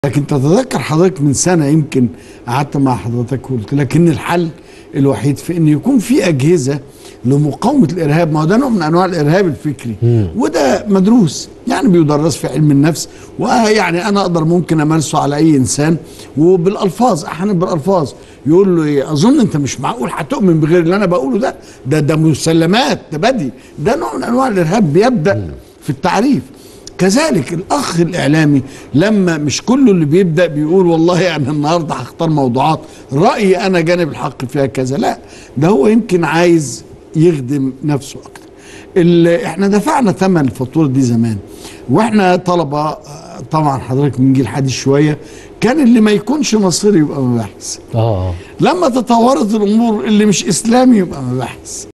لكن تتذكر حضرتك من سنة يمكن قعدت مع حضرتك وقلت لك ان الحل الوحيد في ان يكون في اجهزة لمقاومة الارهاب ما هو ده نوع من انواع الارهاب الفكري وده مدروس يعني بيدرس في علم النفس ويعني انا اقدر ممكن امارسه على اي انسان وبالالفاظ احيانا بالالفاظ يقول له ايه اظن انت مش معقول هتؤمن بغير اللي انا بقوله ده ده ده مسلمات ده بدي ده نوع من انواع الارهاب بيبدا في التعريف كذلك الاخ الاعلامي لما مش كله اللي بيبدا بيقول والله يعني النهارده هختار موضوعات رايي انا جانب الحق فيها كذا لا ده هو يمكن عايز يخدم نفسه اكتر اللي احنا دفعنا ثمن الفاتوره دي زمان واحنا طلبه آه، طبعا حضرتك من جيل حديث شويه كان اللي ما يكونش مصري يبقى مباحث اه لما تطورت الامور اللي مش اسلامي يبقى مباحث